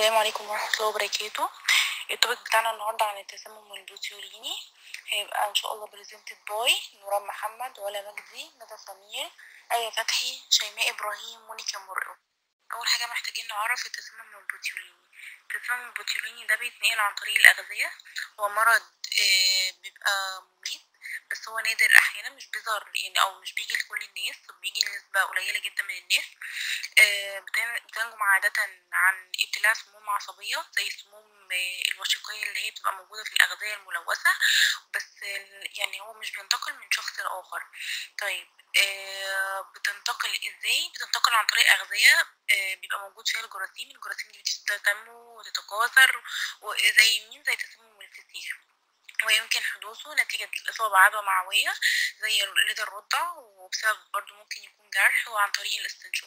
السلام عليكم ورحمة الله وبركاته التوبيك بتاعنا النهاردة عن التسمم البوتيوليني هيبقى ان شاء الله بريزنتد باي نوران محمد ولا مجدي ندى سمير آية فتحي شيماء ابراهيم مونيكا مرقو اول حاجة محتاجين نعرف التسمم البوتيوليني التسمم البوتيوليني ده بيتنقل عن طريق الأغذية هو مرض آه، بيبقى مميت بس هو نادر احيانا مش بيظهر يعني او مش بيجي لكل الناس بيجي لنسبة قليلة جدا من الناس آه، بتن- بتنجم عادة عن ابتلاع سموم عصبية زي السموم آه، الوشيقية اللي هي بتبقى موجودة في الأغذية الملوثة بس ال- يعني هو مش بينتقل من شخص لآخر طيب آه، بتنتقل ازاي بتنتقل عن طريق أغذية آه، بيبقى موجود فيها الجراثيم الجراثيم دي بتنمو وتتكاثر وزي مين زي تسمم الفسيخ ويمكن حدوثه نتيجة الإصابة بعدوى معوية زي لدى الرضع وبسبب برضه ممكن يكون جرح وعن طريق الاستنشاق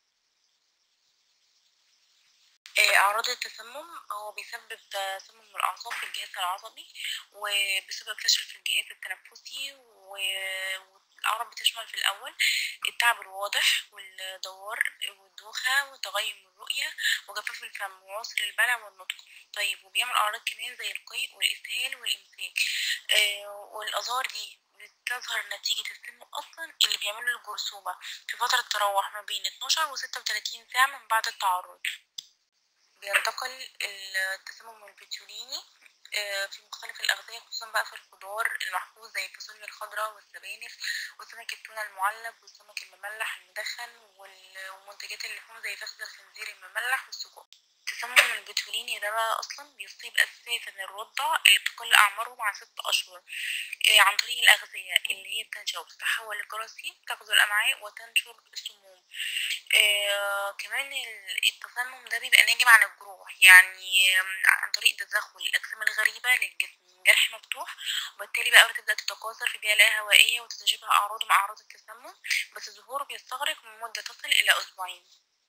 آه، أعراض التسمم هو بيسبب تسمم الأعصاب في الجهاز العصبي وبسبب فشل في الجهاز التنفسي و- والأعراض بتشمل في الأول التعب الواضح والدوار والدوخة وتغير الرؤية وجفاف الفم وعسر البلع والنطق طيب وبيعمل أعراض كمان زي القيء والإسهال والإمساك آه، والآثار دي بتظهر نتيجة السم أصلا اللي بيعمله الجرثومة في فترة تراوح ما بين 12 و 36 ساعة من بعد التعرض بينتقل التسمم البتيوليني آه، في مختلف الأغذية خصوصا بقى في الخضار المحفوظ زي الفاصوليا الخضراء والسبانخ وسمك التونة المعلب والسمك المملح المدخن وال- ومنتجات اللحوم زي فخذ الخنزير المملح والسجق التسمم البتوليني ده بقى أصلا بيصيب أساسا الرضع اللي بتقل أعماره مع ست أشهر آه، عن طريق الأغذية اللي هي بتنشأ وبتتحول لجراثيم تغزو الأمعاء وتنشر السموم آه كمان ال- التسمم ده بيبقى ناجم عن الجروح يعني آم، عن طريق تدخل الأجسام الغريبة للجسم من جرح مفتوح وبالتالي بقى بتبدأ تتكاثر في بيئة لا هوائية وتتشابه أعراضه مع أعراض التسمم بس ظهوره بيستغرق من مدة تصل إلى أسبوعين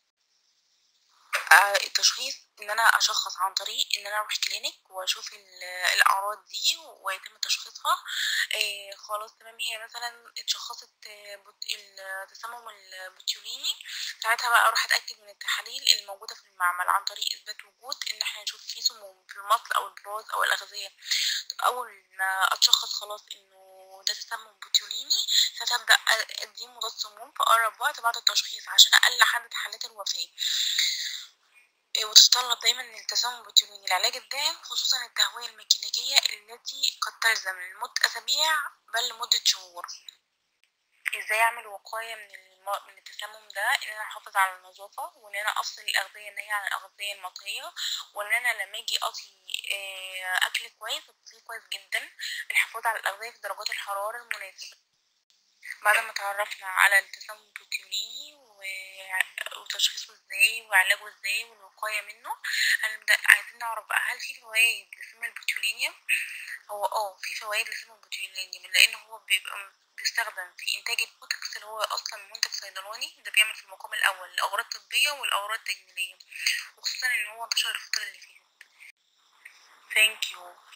آه، التشخيص ان انا اشخص عن طريق ان انا اروح كلينيك واشوف ال- الاعراض دي ويتم تشخيصها آه، خلاص تمام هي مثلا اتشخصت آه، بت- التسمم البوتيوليني ساعتها بقى اروح اتاكد من التحاليل الموجوده في المعمل عن طريق اثبات وجود ان احنا نشوف فيه سموم في المصل او البراز او الاغذيه اول ما اتشخص خلاص انه ده تسمم بوتيوليني ستبدا ادي مضاد سموم في اقرب وقت بعد التشخيص عشان اقل عدد حالات الوفاه إيه، وتتطلب دايما التسمم البوتيوليني العلاج الدائم خصوصا التهوية الميكانيكية التي قد تلزم لمدة أسابيع بل لمدة شهور ازاي اعمل وقاية من الم... من التسمم ده ان انا احافظ على النظافة وان انا افصل الاغذية النية عن الاغذية المطهية وان انا لما اجي اطهي آه، اكل كويس اطهيه كويس جدا الحفاظ على الاغذية في درجات الحرارة المناسبة بعد ما تعرفنا على التسمم البوتيوليني و- وتشخيصه ازاي وعلاجه ازاي والوقاية منه هنبدأ عايزين نعرف بقى هل في فوائد لسم البوتيولينيوم هو اه في فوائد لسم البوتيولينيوم لان هو بيبقى م- بيستخدم في انتاج البوتوكس اللي هو اصلا منتج صيدلاني ده بيعمل في المقام الاول الاغراض الطبية والاغراض التجميلية وخصوصا ان هو انتشر الفترة اللي فاتت ثانك يو